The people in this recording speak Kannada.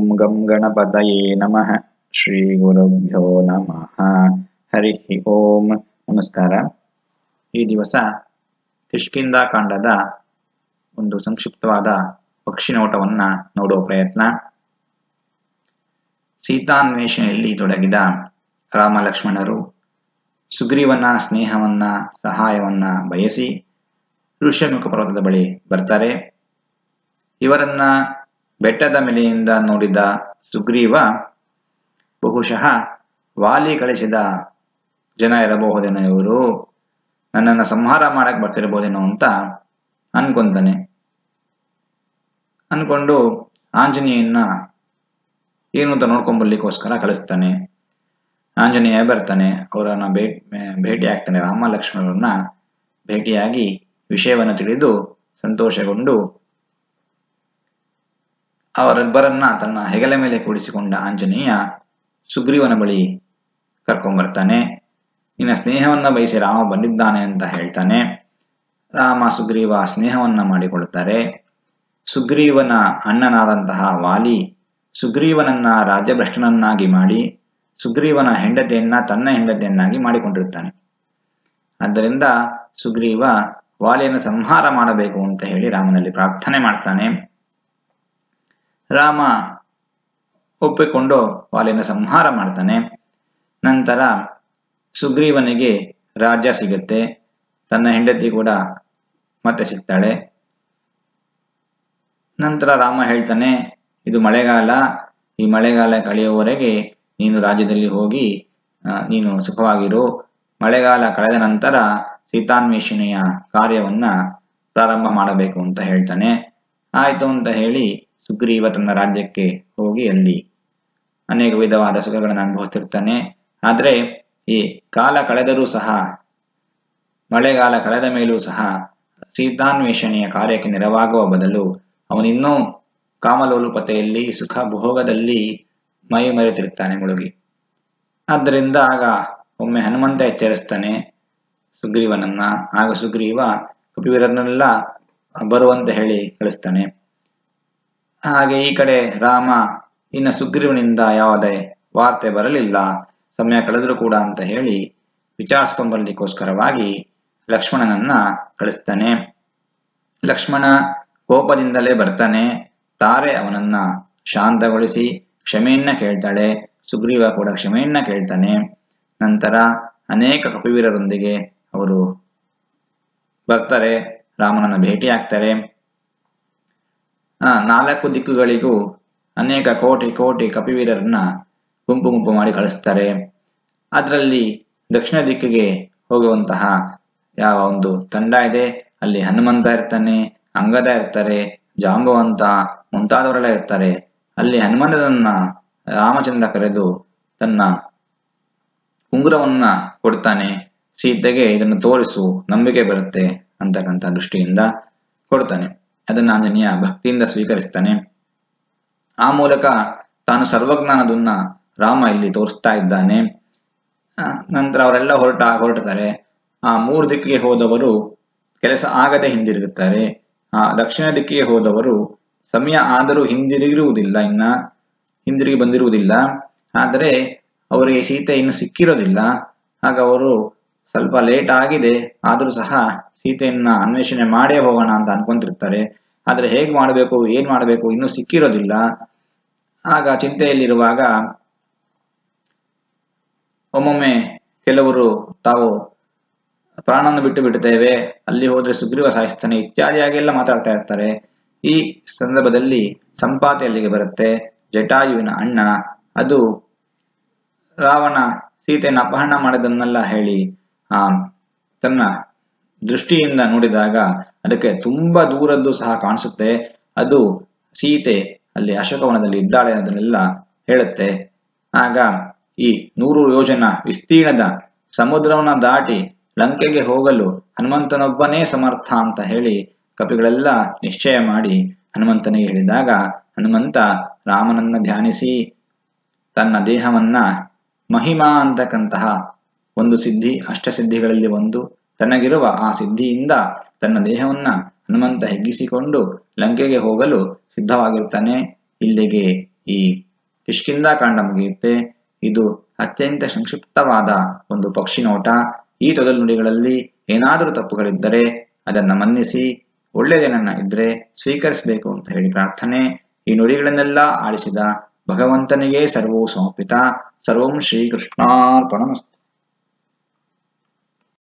ॐ गं गणपतये नमः ಶ್ರೀಗುರುಭ್ಯೋ ನಮಃ ಹರಿ ಓಂ ನಮಸ್ಕಾರ ಈ ದಿವಸ ಕಿಷ್ಕಿಂದ ಕಾಂಡದ ಒಂದು ಸಂಕ್ಷಿಪ್ತವಾದ ಪಕ್ಷಿ ನೋಟವನ್ನ ನೋಡುವ ಪ್ರಯತ್ನ ಸೀತಾನ್ವೇಷಣೆಯಲ್ಲಿ ತೊಡಗಿದ ರಾಮ ಲಕ್ಷ್ಮಣರು ಸುಗ್ರೀವನ ಸ್ನೇಹವನ್ನ ಸಹಾಯವನ್ನ ಬಯಸಿ ಋಷ್ಯಮುಖ ಪರ್ವತದ ಬಳಿ ಬರ್ತಾರೆ ಇವರನ್ನ ಬೆಟ್ಟದ ಮೇಲೆಯಿಂದ ನೋಡಿದ ಸುಗ್ರೀವ ಬಹುಶಃ ವಾಲಿ ಕಳಿಸಿದ ಜನ ಇರಬಹುದೇನೋ ಇವರು ನನ್ನನ್ನು ಸಂಹಾರ ಮಾಡಕ್ ಬರ್ತಿರಬಹುದೇನೋ ಅಂತ ಅನ್ಕೊಂತಾನೆ ಅನ್ಕೊಂಡು ಆಂಜನೇಯನ್ನ ಏನು ಅಂತ ನೋಡ್ಕೊಂಬರ್ಲಿಕ್ಕೋಸ್ಕರ ಕಳಿಸ್ತಾನೆ ಆಂಜನೇಯ ಬರ್ತಾನೆ ಅವರನ್ನ ಭೇಟಿ ಭೇಟಿ ಆಗ್ತಾನೆ ರಾಮ ಲಕ್ಷ್ಮಣರನ್ನ ಭೇಟಿಯಾಗಿ ವಿಷಯವನ್ನು ತಿಳಿದು ಸಂತೋಷಗೊಂಡು ಅವರಿಬ್ಬರನ್ನ ತನ್ನ ಹೆಗಲ ಮೇಲೆ ಕೂಡಿಸಿಕೊಂಡ ಆಂಜನೇಯ ಸುಗ್ರೀವನ ಬಳಿ ಕರ್ಕೊಂಡ್ಬರ್ತಾನೆ ನಿನ್ನ ಸ್ನೇಹವನ್ನ ಬಯಸಿ ರಾಮ ಬಂದಿದ್ದಾನೆ ಅಂತ ಹೇಳ್ತಾನೆ ರಾಮ ಸುಗ್ರೀವ ಸ್ನೇಹವನ್ನ ಮಾಡಿಕೊಳ್ತಾರೆ ಸುಗ್ರೀವನ ಅಣ್ಣನಾದಂತಹ ವಾಲಿ ಸುಗ್ರೀವನನ್ನ ರಾಜ್ಯಭ್ರಷ್ಟನನ್ನಾಗಿ ಮಾಡಿ ಸುಗ್ರೀವನ ಹೆಂಡತಿಯನ್ನ ತನ್ನ ಹೆಂಡತಿಯನ್ನಾಗಿ ಮಾಡಿಕೊಂಡಿರ್ತಾನೆ ಆದ್ದರಿಂದ ಸುಗ್ರೀವ ವಾಲಿಯನ್ನು ಸಂಹಾರ ಮಾಡಬೇಕು ಅಂತ ಹೇಳಿ ರಾಮನಲ್ಲಿ ಪ್ರಾರ್ಥನೆ ಮಾಡ್ತಾನೆ ರಾಮ ಒಪ್ಪಿಕೊಂಡು ವಾಲಿಯನ್ನು ಸಂಹಾರ ಮಾಡ್ತಾನೆ ನಂತರ ಸುಗ್ರೀವನಿಗೆ ರಾಜ್ಯ ಸಿಗುತ್ತೆ ತನ್ನ ಹೆಂಡತಿ ಕೂಡ ಮತ್ತೆ ಸಿಗ್ತಾಳೆ ನಂತರ ರಾಮ ಹೇಳ್ತಾನೆ ಇದು ಮಳೆಗಾಲ ಈ ಮಳೆಗಾಲ ಕಳೆಯುವವರೆಗೆ ನೀನು ರಾಜ್ಯದಲ್ಲಿ ಹೋಗಿ ನೀನು ಸುಖವಾಗಿರು ಮಳೆಗಾಲ ಕಳೆದ ನಂತರ ಸೀತಾನ್ವೇಷಣೆಯ ಕಾರ್ಯವನ್ನ ಪ್ರಾರಂಭ ಮಾಡಬೇಕು ಅಂತ ಹೇಳ್ತಾನೆ ಆಯ್ತು ಅಂತ ಹೇಳಿ ಸುಗ್ರೀವ ತನ್ನ ರಾಜ್ಯಕ್ಕೆ ಹೋಗಿ ಅಲ್ಲಿ ಅನೇಕ ವಿಧವಾದ ಸುಖಗಳನ್ನು ಅನುಭವಿಸ್ತಿರ್ತಾನೆ ಆದರೆ ಈ ಕಾಲ ಕಳೆದರೂ ಸಹ ಮಳೆಗಾಲ ಕಳೆದ ಮೇಲೂ ಸಹ ಸೀತಾನ್ವೇಷಣೆಯ ಕಾರ್ಯಕ್ಕೆ ನೆರವಾಗುವ ಬದಲು ಅವನಿನ್ನೂ ಕಾಮಲೋಲುಪತೆಯಲ್ಲಿ ಸುಖ ಭೋಗದಲ್ಲಿ ಮೈ ಮರೆತಿರ್ತಾನೆ ಮುಳುಗಿ ಆದ್ದರಿಂದ ಆಗ ಒಮ್ಮೆ ಹನುಮಂತ ಎಚ್ಚರಿಸ್ತಾನೆ ಸುಗ್ರೀವನನ್ನ ಆಗ ಸುಗ್ರೀವ ಕಪಿವೀರನ್ನೆಲ್ಲ ಬರುವಂತೆ ಹೇಳಿ ಕಳಿಸ್ತಾನೆ ಹಾಗೆ ಈ ಕಡೆ ರಾಮ ಇನ್ನು ಸುಗ್ರೀವನಿಂದ ಯಾವುದೇ ವಾರ್ತೆ ಬರಲಿಲ್ಲ ಸಮಯ ಕಳೆದರೂ ಕೂಡ ಅಂತ ಹೇಳಿ ವಿಚಾರಿಸ್ಕೊಂಡು ಬರ್ಲಿಕ್ಕೋಸ್ಕರವಾಗಿ ಲಕ್ಷ್ಮಣನನ್ನ ಕಳಿಸ್ತಾನೆ ಲಕ್ಷ್ಮಣ ಕೋಪದಿಂದಲೇ ಬರ್ತಾನೆ ತಾರೆ ಅವನನ್ನ ಶಾಂತಗೊಳಿಸಿ ಕ್ಷಮೆಯನ್ನ ಕೇಳ್ತಾಳೆ ಸುಗ್ರೀವ ಕೂಡ ಕ್ಷಮೆಯನ್ನ ಕೇಳ್ತಾನೆ ನಂತರ ಅನೇಕ ಕಪಿವೀರರೊಂದಿಗೆ ಅವರು ಬರ್ತಾರೆ ರಾಮನನ್ನ ಭೇಟಿ ಆಗ್ತಾರೆ ಆ ನಾಲ್ಕು ದಿಕ್ಕುಗಳಿಗೂ ಅನೇಕ ಕೋಟಿ ಕೋಟಿ ಕಪಿವೀರರನ್ನ ಗುಂಪು ಗುಂಪು ಮಾಡಿ ಕಳಿಸ್ತಾರೆ ಅದರಲ್ಲಿ ದಕ್ಷಿಣ ದಿಕ್ಕಿಗೆ ಹೋಗುವಂತಹ ಯಾವ ಒಂದು ತಂಡ ಇದೆ ಅಲ್ಲಿ ಹನುಮಂತ ಇರ್ತಾನೆ ಅಂಗದ ಇರ್ತಾರೆ ಜಾಂಬವಂತ ಮುಂತಾದವರೆಲ್ಲ ಇರ್ತಾರೆ ಅಲ್ಲಿ ಹನುಮಂತನನ್ನ ರಾಮಚಂದ್ರ ಕರೆದು ತನ್ನ ಉಂಗುರವನ್ನ ಕೊಡ್ತಾನೆ ಸೀತೆಗೆ ಇದನ್ನು ತೋರಿಸು ನಂಬಿಕೆ ಬರುತ್ತೆ ಅಂತಕ್ಕಂಥ ದೃಷ್ಟಿಯಿಂದ ಕೊಡ್ತಾನೆ ಅದನ್ನ ಆಂಜನೇಯ ಭಕ್ತಿಯಿಂದ ಸ್ವೀಕರಿಸ್ತಾನೆ ಆ ಮೂಲಕ ತಾನು ಸರ್ವಜ್ಞಾನದನ್ನ ರಾಮ ಇಲ್ಲಿ ತೋರಿಸ್ತಾ ಇದ್ದಾನೆ ನಂತರ ಅವರೆಲ್ಲ ಹೊರಟ ಹೊರಡ್ತಾರೆ ಆ ಮೂರು ದಿಕ್ಕಿಗೆ ಹೋದವರು ಕೆಲಸ ಆಗದೆ ಹಿಂದಿರುಗುತ್ತಾರೆ ಆ ದಕ್ಷಿಣ ದಿಕ್ಕಿಗೆ ಹೋದವರು ಸಮಯ ಆದರೂ ಹಿಂದಿರುಗಿರುವುದಿಲ್ಲ ಇನ್ನ ಹಿಂದಿರುಗಿ ಬಂದಿರುವುದಿಲ್ಲ ಆದರೆ ಅವರಿಗೆ ಸೀತೆ ಇನ್ನು ಸಿಕ್ಕಿರೋದಿಲ್ಲ ಆಗ ಅವರು ಸ್ವಲ್ಪ ಲೇಟ್ ಆಗಿದೆ ಆದರೂ ಸಹ ಸೀತೆಯನ್ನ ಅನ್ವೇಷಣೆ ಮಾಡೇ ಹೋಗೋಣ ಅಂತ ಅನ್ಕೊಂತಿರ್ತಾರೆ ಆದ್ರೆ ಹೇಗ್ ಮಾಡಬೇಕು ಏನ್ ಮಾಡಬೇಕು ಇನ್ನೂ ಸಿಕ್ಕಿರೋದಿಲ್ಲ ಆಗ ಚಿಂತೆಯಲ್ಲಿರುವಾಗ ಒಮ್ಮೊಮ್ಮೆ ಕೆಲವರು ತಾವು ಪ್ರಾಣವನ್ನು ಬಿಟ್ಟು ಬಿಡುತ್ತೇವೆ ಅಲ್ಲಿ ಹೋದ್ರೆ ಸುಗ್ರೀವ ಸಾಯಿಸ್ತಾನೆ ಇತ್ಯಾದಿಯಾಗಿ ಎಲ್ಲ ಮಾತಾಡ್ತಾ ಇರ್ತಾರೆ ಈ ಸಂದರ್ಭದಲ್ಲಿ ಸಂಪಾತಿ ಅಲ್ಲಿಗೆ ಬರುತ್ತೆ ಜಟಾಯುವಿನ ಅಣ್ಣ ಅದು ರಾವಣ ಸೀತೆಯನ್ನು ಅಪಹರಣ ಮಾಡಿದನ್ನೆಲ್ಲ ಹೇಳಿ ಆ ತನ್ನ ದೃಷ್ಟಿಯಿಂದ ನೋಡಿದಾಗ ಅದಕ್ಕೆ ತುಂಬಾ ದೂರದ್ದು ಸಹ ಕಾಣಿಸುತ್ತೆ ಅದು ಸೀತೆ ಅಲ್ಲಿ ಅಶೋಕವನದಲ್ಲಿ ಇದ್ದಾಳೆ ಅನ್ನೋದನ್ನೆಲ್ಲ ಹೇಳುತ್ತೆ ಆಗ ಈ ನೂರು ಯೋಜನ ವಿಸ್ತೀರ್ಣದ ಸಮುದ್ರವನ್ನ ದಾಟಿ ಲಂಕೆಗೆ ಹೋಗಲು ಹನುಮಂತನೊಬ್ಬನೇ ಸಮರ್ಥ ಅಂತ ಹೇಳಿ ಕಪಿಗಳೆಲ್ಲ ನಿಶ್ಚಯ ಮಾಡಿ ಹನುಮಂತನಿಗೆ ಹೇಳಿದಾಗ ಹನುಮಂತ ರಾಮನನ್ನ ಧ್ಯಾನಿಸಿ ತನ್ನ ದೇಹವನ್ನ ಮಹಿಮಾ ಅಂತಕ್ಕಂತಹ ಒಂದು ಸಿದ್ಧಿ ಅಷ್ಟಸಿದ್ಧಿಗಳಲ್ಲಿ ಒಂದು ತನಗಿರುವ ಆ ಸಿದ್ಧಿಯಿಂದ ತನ್ನ ದೇಹವನ್ನ ಹನುಮಂತ ಹೆಗ್ಗಿಸಿಕೊಂಡು ಲಂಕೆಗೆ ಹೋಗಲು ಸಿದ್ಧವಾಗಿರ್ತಾನೆ ಇಲ್ಲಿಗೆ ಈ ಕಿಷ್ಕಿಂದ ಕಾಂಡ ಮುಗಿಯುತ್ತೆ ಇದು ಅತ್ಯಂತ ಸಂಕ್ಷಿಪ್ತವಾದ ಒಂದು ಪಕ್ಷಿ ನೋಟ ಈ ತೊದಲು ನುಡಿಗಳಲ್ಲಿ ಏನಾದರೂ ತಪ್ಪುಗಳಿದ್ದರೆ ಅದನ್ನ ಮನ್ನಿಸಿ ಒಳ್ಳೆಯದೇನನ್ನ ಇದ್ರೆ ಸ್ವೀಕರಿಸಬೇಕು ಅಂತ ಹೇಳಿ ಪ್ರಾರ್ಥನೆ ಈ ನುಡಿಗಳನ್ನೆಲ್ಲ ಆಳಿಸಿದ ಭಗವಂತನಿಗೆ ಸರ್ವೋ ಸಮರ್ಪಿತ ಸರ್ವಂ ಶ್ರೀಕೃಷ್ಣಾರ್ಪಣಮಸ್ತು